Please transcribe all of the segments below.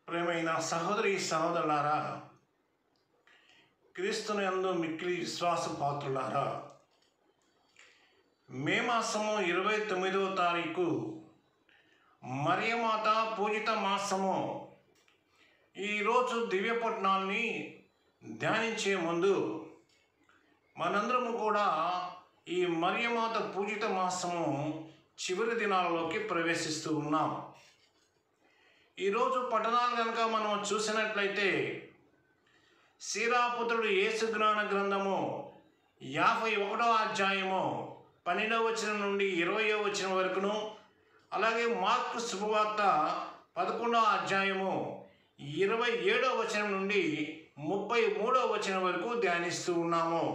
ప్రేమైన సహోదరి సహోదరులారా క్రీస్తుని యందు మిక్కిలి విశ్వాస పాత్రులారా మే మాసము ఇరవై తొమ్మిదవ తారీఖు మరియమాత పూజిత మాసము ఈరోజు దివ్యపట్నాల్ని ధ్యానించే ముందు మనందరము కూడా ఈ మరియమాత పూజిత మాసము చివరి దినాలలోకి ప్రవేశిస్తూ ఉన్నాం ఈరోజు పట్టణాలు కనుక మనం చూసినట్లయితే శ్రీరాపుత్రుడు యేసుజ్ఞాన గ్రంథము యాభై ఒకటో అధ్యాయము పన్నెండవ వచనం నుండి ఇరవయో వచనం వరకును అలాగే మార్కు శుభవార్త పదకొండవ అధ్యాయము ఇరవై ఏడవ వచనం నుండి ముప్పై మూడవ వచనం వరకు ధ్యానిస్తూ ఉన్నాము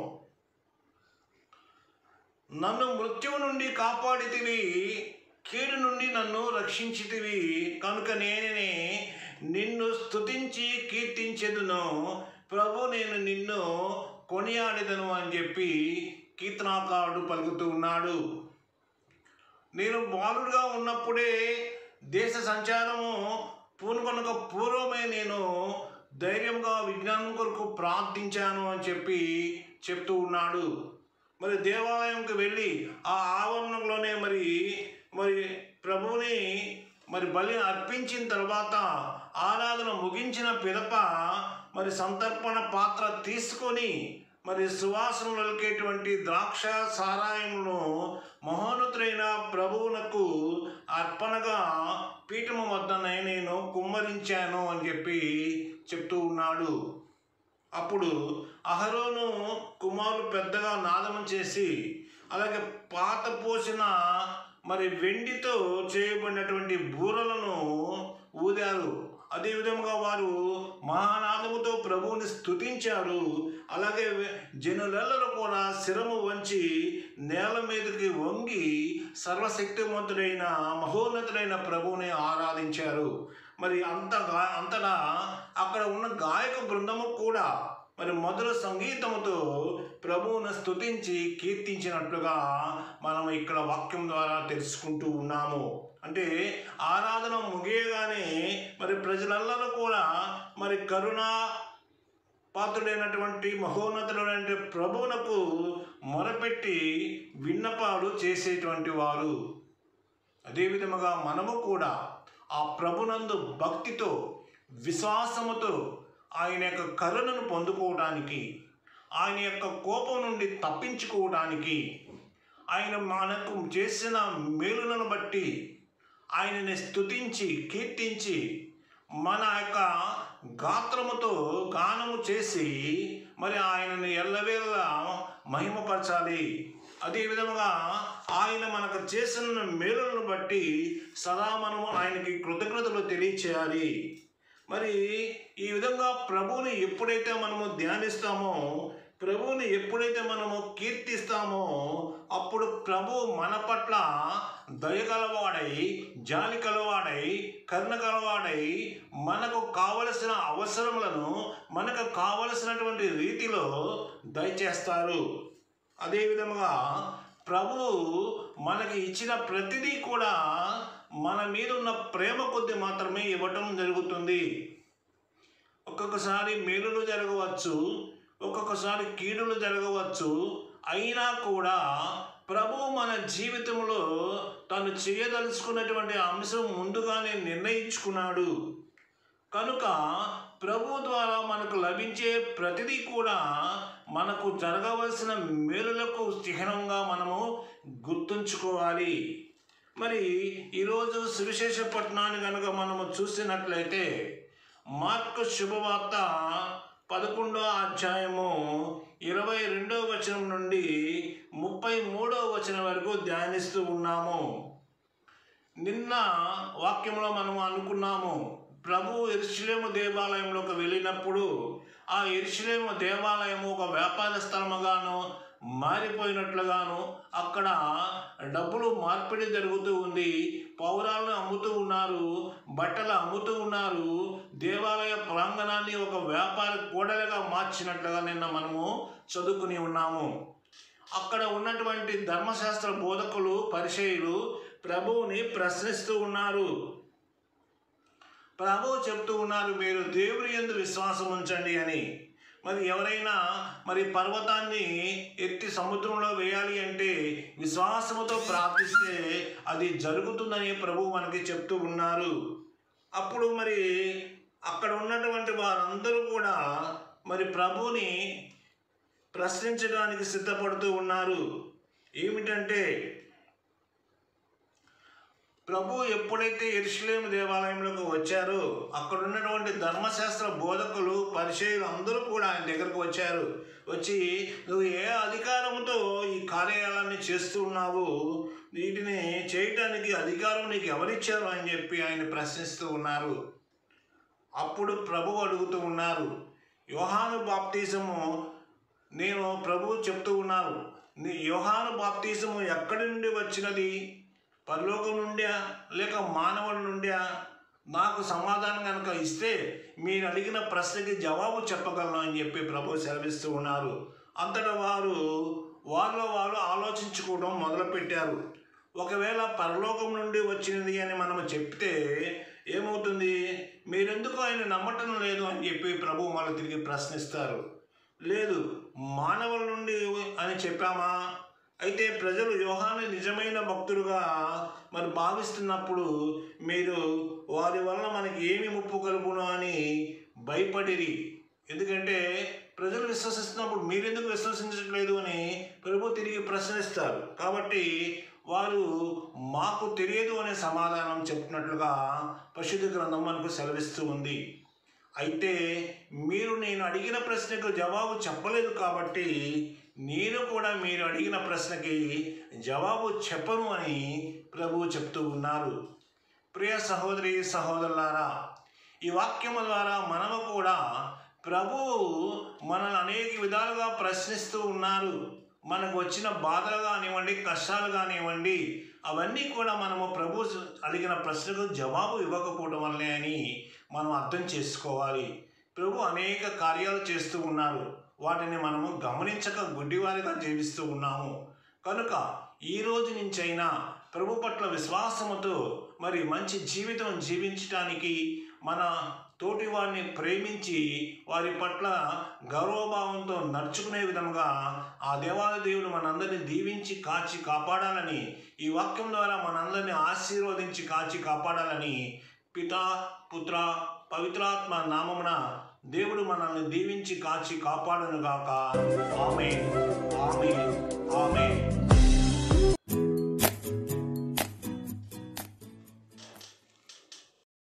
నన్ను మృత్యువు నుండి కాపాడితివి కీడు నుండి నన్ను రక్షించితివి కనుక నేనే నిన్ను స్తుతించి కీర్తించెదును ప్రభు నేను నిన్ను కొనియాడెదను అని చెప్పి కీర్తనాకారుడు పలుకుతూ ఉన్నాడు నేను బాలుడుగా ఉన్నప్పుడే దేశ సంచారము పూనుకొనక పూర్వమే నేను ధైర్యంగా విజ్ఞానం కొరకు ప్రార్థించాను అని చెప్పి చెప్తూ ఉన్నాడు మరి దేవాలయంకి వెళ్ళి ఆ ఆవరణంలోనే మరి మరి ప్రభువుని మరి బలి అర్పించిన తర్వాత ఆరాధన ముగించిన పిదప మరి సంతర్పణ పాత్ర తీసుకొని మరి సువాసన వెలికేటువంటి ద్రాక్ష సారాయమును మహోన్నతులైన ప్రభువునకు అర్పణగా పీఠము వద్దనే నేను కుమ్మరించాను అని చెప్పి చెప్తూ ఉన్నాడు అప్పుడు అహరోను కుమారులు పెద్దగా నాదనం చేసి అలాగే పాత పోసిన మరి వెండితో చేయబడినటువంటి బూరలను ఊదారు అదే విధముగా వారు మహానాదముతో ప్రభువుని స్తుతించారు అలాగే జనులెల్లరూ కూడా శిరము వంచి నేల మీదకి వంగి సర్వశక్తివంతుడైన మహోన్నతుడైన ప్రభువుని ఆరాధించారు మరి అంత గా అంతటా అక్కడ ఉన్న గాయక బృందము కూడా మరి మధుర సంగీతముతో ప్రభువును స్తుతించి కీర్తించినట్లుగా మనం ఇక్కడ వాక్యం ద్వారా తెలుసుకుంటూ ఉన్నాము అంటే ఆరాధన ముగియగానే మరి ప్రజలందరూ కూడా మరి కరుణ పాత్రుడైనటువంటి మహోన్నతుడైన ప్రభువునకు మొరపెట్టి విన్నపాలు చేసేటువంటి వారు అదేవిధముగా మనము కూడా ఆ ప్రభునందు భక్తితో విశ్వాసముతో ఆయన యొక్క కరుణను పొందుకోవడానికి ఆయన యొక్క కోపం నుండి తప్పించుకోవడానికి ఆయన మనకు చేసిన మేలులను బట్టి ఆయనని స్తుతించి కీర్తించి మన యొక్క గాత్రముతో గానము చేసి మరి ఆయనని ఎల్లవేళ మహిమపరచాలి అదే విధముగా ఆయన మనకు చేసిన మేలులను బట్టి సదా మనము ఆయనకి కృతజ్ఞతలు తెలియచేయాలి మరి ఈ విధంగా ప్రభువుని ఎప్పుడైతే మనము ధ్యానిస్తామో ప్రభువుని ఎప్పుడైతే మనము కీర్తిస్తామో అప్పుడు ప్రభు మన పట్ల దయగలవాడై జాలి కలవాడై కరుణ కలవాడై మనకు కావలసిన అవసరములను మనకు కావలసినటువంటి రీతిలో దయచేస్తారు అదే విధముగా ప్రభు మనకి ఇచ్చిన ప్రతిదీ కూడా మన మీద ఉన్న ప్రేమ కొద్ది మాత్రమే ఇవ్వటం జరుగుతుంది ఒక్కొక్కసారి మేలులు జరగవచ్చు ఒక్కొక్కసారి కీడులు జరగవచ్చు అయినా కూడా ప్రభు మన జీవితంలో తను చేయదలుచుకున్నటువంటి అంశం ముందుగానే నిర్ణయించుకున్నాడు కనుక ప్రభు ద్వారా మనకు లభించే ప్రతిదీ కూడా మనకు జరగవలసిన మేలులకు చిహ్నంగా మనము గుర్తుంచుకోవాలి మరి ఈరోజు సువిశేష పట్టణాన్ని కనుక మనము చూసినట్లయితే మార్కు శుభవార్త పదకొండో అధ్యాయము ఇరవై రెండో వచనం నుండి ముప్పై మూడో వచనం వరకు ధ్యానిస్తూ ఉన్నాము నిన్న వాక్యంలో మనం అనుకున్నాము ప్రభు ఎరుషులేము దేవాలయంలోకి వెళ్ళినప్పుడు ఆ ఎరుషులేము దేవాలయము ఒక వ్యాపార స్థలముగాను మారిపోయినట్లుగాను అక్కడ డబ్బులు మార్పిడి జరుగుతూ ఉంది పౌరాలను అమ్ముతూ ఉన్నారు బట్టలు అమ్ముతూ ఉన్నారు దేవాలయ ప్రాంగణాన్ని ఒక వ్యాపార కూడలిగా మార్చినట్లుగా నిన్న మనము చదువుకుని ఉన్నాము అక్కడ ఉన్నటువంటి ధర్మశాస్త్ర బోధకులు పరిచయులు ప్రభువుని ప్రశ్నిస్తూ ఉన్నారు ప్రభు చెప్తూ ఉన్నారు మీరు దేవుని యందు విశ్వాసం ఉంచండి అని మరి ఎవరైనా మరి పర్వతాన్ని ఎత్తి సముద్రంలో వేయాలి అంటే విశ్వాసముతో ప్రార్థిస్తే అది జరుగుతుందని ప్రభు మనకి చెప్తూ ఉన్నారు అప్పుడు మరి అక్కడ ఉన్నటువంటి వారందరూ కూడా మరి ప్రభుని ప్రశ్నించడానికి సిద్ధపడుతూ ఉన్నారు ఏమిటంటే ప్రభు ఎప్పుడైతే ఎరుషులేము దేవాలయంలోకి వచ్చారో అక్కడ ఉన్నటువంటి ధర్మశాస్త్ర బోధకులు పరిచయులు అందరూ కూడా ఆయన దగ్గరకు వచ్చారు వచ్చి నువ్వు ఏ అధికారంతో ఈ కార్యాలయాన్ని చేస్తూ ఉన్నావు వీటిని చేయటానికి అధికారం నీకు ఎవరిచ్చారు అని చెప్పి ఆయన ప్రశ్నిస్తూ ఉన్నారు అప్పుడు ప్రభు అడుగుతూ ఉన్నారు యోహాను బాప్తిజము నేను ప్రభు చెప్తూ ఉన్నారు నీ యోహాను బాప్తిజము ఎక్కడి నుండి వచ్చినది పరలోకం నుండా లేక మానవుడి నుండా నాకు సమాధానం కనుక ఇస్తే మీరు అడిగిన ప్రశ్నకి జవాబు చెప్పగలను అని చెప్పి ప్రభు సెలవిస్తూ ఉన్నారు అంతటా వారు వారిలో వారు ఆలోచించుకోవడం మొదలుపెట్టారు ఒకవేళ పరలోకం నుండి వచ్చినది అని మనం చెప్తే ఏమవుతుంది మీరెందుకు ఆయన నమ్మటం లేదు అని చెప్పి ప్రభు మళ్ళీ తిరిగి ప్రశ్నిస్తారు లేదు మానవుల నుండి అని చెప్పామా అయితే ప్రజలు యోహాను నిజమైన భక్తుడుగా మరి భావిస్తున్నప్పుడు మీరు వారి వల్ల మనకి ఏమి ముప్పు కలుగును అని భయపడిరి ఎందుకంటే ప్రజలు విశ్వసిస్తున్నప్పుడు మీరెందుకు విశ్వసించట్లేదు అని ప్రభు తిరిగి ప్రశ్నిస్తారు కాబట్టి వారు మాకు తెలియదు అనే సమాధానం చెప్పినట్లుగా పరిశుద్ధ గ్రంథం మనకు సెలవిస్తూ ఉంది అయితే మీరు నేను అడిగిన ప్రశ్నకు జవాబు చెప్పలేదు కాబట్టి నేను కూడా మీరు అడిగిన ప్రశ్నకి జవాబు చెప్పను అని ప్రభువు చెప్తూ ఉన్నారు ప్రియ సహోదరి సహోదరులారా ఈ వాక్యము ద్వారా మనము కూడా ప్రభువు మనల్ని అనేక విధాలుగా ప్రశ్నిస్తూ ఉన్నారు మనకు వచ్చిన బాధలు కానివ్వండి కష్టాలు కానివ్వండి అవన్నీ కూడా మనము ప్రభు అడిగిన ప్రశ్నకు జవాబు ఇవ్వకపోవడం వల్లే అని మనం అర్థం చేసుకోవాలి ప్రభు అనేక కార్యాలు చేస్తూ ఉన్నారు వాటిని మనము గమనించక గుడ్డివారిగా జీవిస్తూ ఉన్నాము కనుక ఈ రోజు నుంచైనా ప్రభు పట్ల విశ్వాసముతో మరి మంచి జీవితం జీవించటానికి మన తోటి వారిని ప్రేమించి వారి పట్ల గౌరవభావంతో నడుచుకునే విధంగా ఆ దేవాది దేవుడు మనందరినీ దీవించి కాచి కాపాడాలని ఈ వాక్యం ద్వారా మనందరినీ ఆశీర్వదించి కాచి కాపాడాలని పితా పుత్ర పవిత్రాత్మ నామమున దేవుడు మనల్ని దీవించి కాచి కాపాడునుగాక ఆమె ఆమె ఆమె